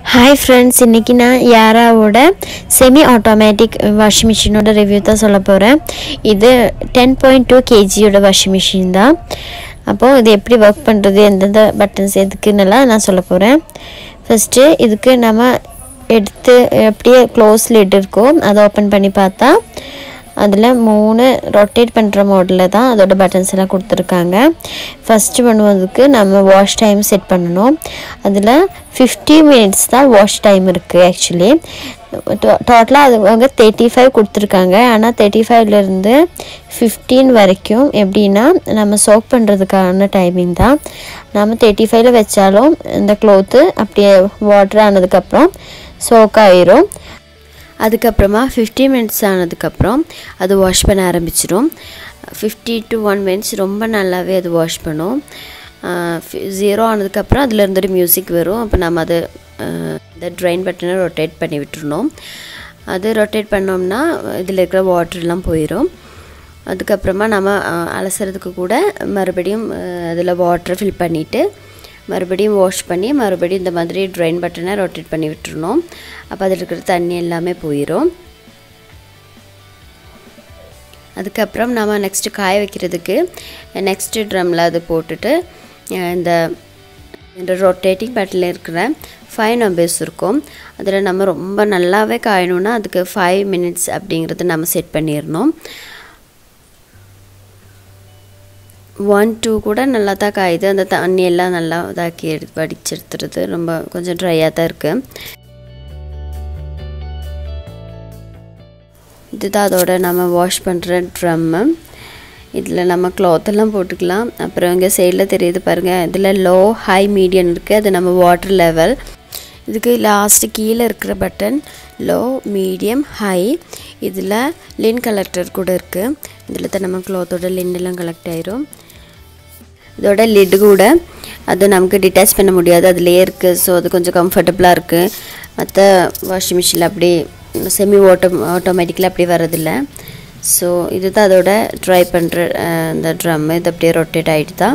hi friends இன்றைக்கி நான் யாராவோட செமி ஆட்டோமேட்டிக் வாஷிங் மிஷினோட ரிவ்யூ தான் சொல்ல போகிறேன் இது டென் பாயிண்ட் டூ கேஜியோட வாஷிங் மிஷின் தான் அப்போது இது எப்படி ஒர்க் பண்ணுறது எந்தெந்த பட்டன்ஸ் எதுக்குன்னெல்லாம் நான் சொல்ல போகிறேன் ஃபஸ்ட்டு இதுக்கு நம்ம எடுத்து அப்படியே க்ளோஸ் லிட் இருக்கும் அதை ஓப்பன் பண்ணி பார்த்தா அதில் மூணு ரொட்டேட் பண்ணுற மாடலில் தான் அதோட பட்டன்ஸ் எல்லாம் கொடுத்துருக்காங்க ஃபஸ்ட்டு பண்ணுவதுக்கு நம்ம வாஷ் டைம் செட் பண்ணணும் அதில் ஃபிஃப்டி மினிட்ஸ் தான் வாஷ் டைம் இருக்குது ஆக்சுவலி டோட்டலாக அது அவங்க தேர்ட்டி ஃபைவ் கொடுத்துருக்காங்க ஆனால் தேர்ட்டி ஃபைவ்லேருந்து ஃபிஃப்டீன் வரைக்கும் எப்படின்னா நம்ம சோக் பண்ணுறதுக்கான டைமிங் தான் நம்ம தேர்ட்டி ஃபைவ்ல வச்சாலும் இந்த க்ளோத்து அப்படியே வாட்டர் ஆனதுக்கப்புறம் சோக் ஆயிரும் அதுக்கப்புறமா ஃபிஃப்டி மினிட்ஸ் ஆனதுக்கப்புறம் அது வாஷ் பண்ண ஆரம்பிச்சிடும் ஃபிஃப்டி டு ஒன் மினிட்ஸ் ரொம்ப நல்லாவே அது வாஷ் பண்ணும் ஜீரோ ஆனதுக்கப்புறம் அதில் இருந்துட்டு மியூசிக் வரும் அப்போ நம்ம அது இந்த ட்ரைன் பட்டனை ரொட்டேட் பண்ணி விட்டுருணும் அது ரொட்டேட் பண்ணோம்னா இதில் இருக்கிற வாட்டர்லாம் போயிடும் அதுக்கப்புறமா நம்ம அலசுறதுக்கு கூட மறுபடியும் அதில் வாட்டர் ஃபில் பண்ணிவிட்டு மறுபடியும் வாஷ் பண்ணி மறுபடியும் இந்த மாதிரி ட்ரைன் பட்டனை ரொட்டேட் பண்ணி விட்டுருணும் அப்போ அதில் இருக்கிற தண்ணி எல்லாமே போயிடும் அதுக்கப்புறம் நம்ம நெக்ஸ்ட்டு காய வைக்கிறதுக்கு நெக்ஸ்ட்டு ட்ரம்மில் அது போட்டுட்டு இந்த இந்த ரொட்டேட்டிங் பட்டில் இருக்கிற ஃபைவ் நம்பர்ஸ் இருக்கும் அதில் நம்ம ரொம்ப நல்லாவே காயணுன்னா அதுக்கு ஃபைவ் மினிட்ஸ் அப்படிங்கிறது நம்ம செட் பண்ணிடணும் ஒன் டூ கூட நல்லா தான் காயுது அந்த தண்ணி எல்லாம் நல்லா இதாக்கி எடுத்து வடிச்செடுத்துறது ரொம்ப கொஞ்சம் ட்ரையாக தான் இருக்குது இதுதான் அதோட நம்ம வாஷ் பண்ணுற ட்ரம்மு இதில் நம்ம க்ளாத்தெல்லாம் போட்டுக்கலாம் அப்புறம் இங்கே சைடில் தெரியுது பாருங்கள் இதில் லோ ஹை மீடியம் இருக்குது அது நம்ம வாட்டர் லெவல் இதுக்கு லாஸ்ட்டு கீழே இருக்கிற பட்டன் லோ மீடியம் ஹை இதில் லின் கலெக்டர் கூட இருக்குது இதில் தான் நம்ம க்ளாத்தோட லின்னெல்லாம் கலெக்ட் ஆயிரும் இதோட லிட்டு கூட அது நமக்கு டிட்டாச் பண்ண முடியாது அதுலேயே இருக்குது ஸோ அது கொஞ்சம் கம்ஃபர்டபுளாக இருக்குது மற்ற வாஷிங் மிஷினில் அப்படி செமி ஓட்டோ ஆட்டோமேட்டிக்கில் அப்படி வரதில்லை ஸோ இது தான் அதோட ட்ரை பண்ணுற இந்த ட்ரம்மு இது அப்படியே ரொட்டேட் ஆகிட்டு தான்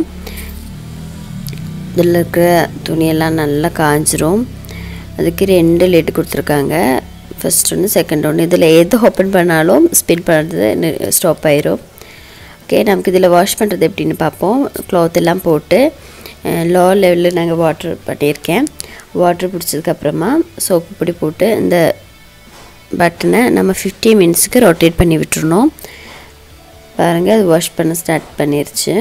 இதில் இருக்கிற துணியெல்லாம் நல்லா காஞ்சிரும் அதுக்கு ரெண்டு லிட்டு கொடுத்துருக்காங்க ஃபஸ்ட் ஒன்று செகண்ட் ஒன்று இதில் எது ஓப்பன் பண்ணாலும் ஸ்பின் பண்ணுறது ஸ்டாப் ஆயிரும் ஓகே நமக்கு இதில் வாஷ் பண்ணுறது எப்படின்னு பார்ப்போம் க்ளாத் எல்லாம் போட்டு லோ லெவலில் நாங்கள் வாட்ரு பண்ணியிருக்கேன் வாட்ரு பிடிச்சதுக்கப்புறமா சோப்பு பொடி போட்டு இந்த பட்டனை நம்ம ஃபிஃப்டி மினிட்ஸுக்கு ரொட்டேட் பண்ணி விட்டுருணும் பாருங்கள் அது வாஷ் பண்ண ஸ்டார்ட் பண்ணிருச்சு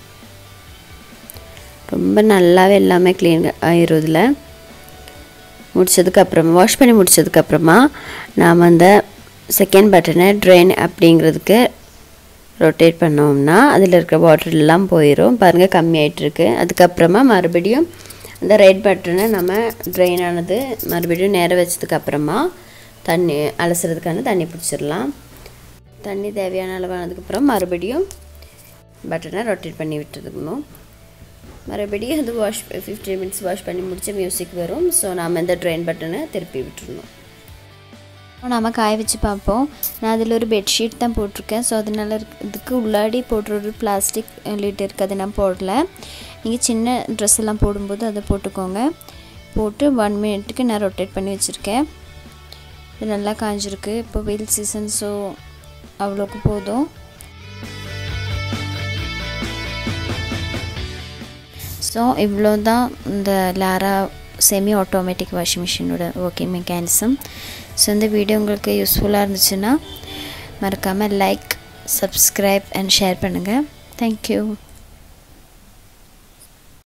ரொம்ப நல்லாவே எல்லாமே க்ளீன் ஆயிரும் இதில் முடித்ததுக்கப்புறமா வாஷ் பண்ணி முடித்ததுக்கப்புறமா நாம் அந்த செகண்ட் பட்டனை ட்ரெயின் அப்படிங்கிறதுக்கு ரொட்டேட் பண்ணோம்னா அதில் இருக்கிற வாட்டர் எல்லாம் போயிடும் பாருங்கள் கம்மியாயிட்டிருக்கு அதுக்கப்புறமா மறுபடியும் அந்த ரெட் பட்டனை நம்ம ட்ரெயின் ஆனது மறுபடியும் நேரம் வச்சதுக்கப்புறமா தண்ணி அலசுறதுக்கான தண்ணி பிடிச்சிடலாம் தண்ணி தேவையான அளவானதுக்கப்புறம் மறுபடியும் பட்டனை ரொட்டேட் பண்ணி விட்டுருக்கணும் மறுபடியும் அது வாஷ் ஃபிஃப்டீன் மினிட்ஸ் வாஷ் பண்ணி முடித்த மியூசிக் வரும் ஸோ நாம் இந்த ட்ரெயின் பட்டனை திருப்பி விட்டுருணும் நம்ம காய வச்சு பார்ப்போம் நான் அதில் ஒரு பெட்ஷீட் தான் போட்டிருக்கேன் ஸோ அதனால இதுக்கு உள்ளாடி போடுற ஒரு பிளாஸ்டிக் லிட் இருக்குது அதை நான் போடல நீங்கள் சின்ன ட்ரெஸ் எல்லாம் போடும்போது அதை போட்டுக்கோங்க போட்டு ஒன் மினிட்டுக்கு நான் ரொட்டேட் பண்ணி வச்சுருக்கேன் இது நல்லா காஞ்சிருக்கு இப்போ வெயில் சீசன் ஸோ அவ்வளோக்கு போதும் ஸோ இவ்வளோ தான் இந்த லாரா செமி ஆட்டோமேட்டிக் வாஷிங் மிஷினோட ஒர்க்கிங் மெக்கானிசம் ஸோ இந்த வீடியோ உங்களுக்கு யூஸ்ஃபுல்லாக இருந்துச்சுன்னா மறக்காமல் லைக் சப்ஸ்கிரைப் அண்ட் ஷேர் பண்ணுங்கள் தேங்க்யூ